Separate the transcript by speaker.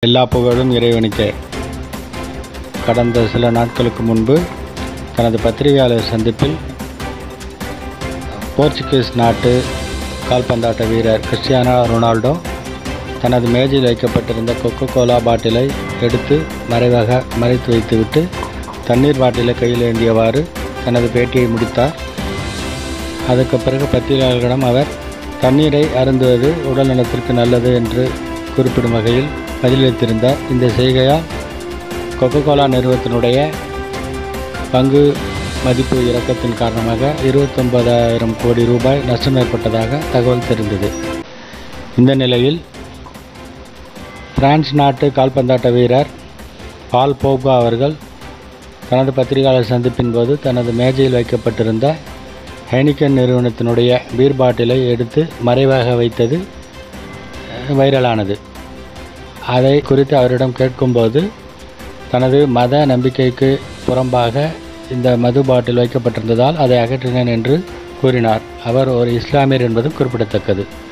Speaker 1: எல்லா புகழும் இறைவனுக்கே கடந்த சில நாட்களுக்கு முன்பு தனது பத்திரிகையாளர் சந்திப்பில் போர்ச்சுகீஸ் நாட்டு கால்பந்தாட்ட வீரர் கிறிஸ்டியானோ ரொனால்டோ தனது மேஜையில் வைக்கப்பட்டிருந்த கொக்கோ கோலா பாட்டிலை எடுத்து மறைவாக மறைத்து வைத்துவிட்டு தண்ணீர் பாட்டிலை கையில் ஏந்தியவாறு தனது பேட்டியை முடித்தார் அதற்கு பிறகு பத்திரிகையாளர்களிடம் அவர் தண்ணீரை அருந்துவது உடல் நலத்திற்கு நல்லது என்று குறிப்பிடும் வகையில் பதிலளித்திருந்தார் இந்த செய்கையால் கொக்கோ கோலா நிறுவனத்தினுடைய பங்கு மதிப்பு இறக்கத்தின் காரணமாக இருபத்தொன்பதாயிரம் கோடி ரூபாய் நஷ்டம் ஏற்பட்டதாக தகவல் தெரிந்தது இந்த நிலையில் பிரான்ஸ் நாட்டு கால்பந்தாட்ட வீரர் பால் போக்பா அவர்கள் தனது பத்திரிகையாளர் சந்திப்பின் போது தனது மேஜையில் வைக்கப்பட்டிருந்த ஹைனிகன் நிறுவனத்தினுடைய பீர் பாட்டிலை எடுத்து மறைவாக வைத்தது அஹ், வைரலானது அதை குறித்து அவரிடம் கேட்கும்போது தனது மத நம்பிக்கைக்கு புறம்பாக இந்த மது பாட்டில் வைக்கப்பட்டிருந்ததால் அதை அகற்றினேன் என்று கூறினார் அவர் ஒரு இஸ்லாமியர் என்பது குறிப்பிடத்தக்கது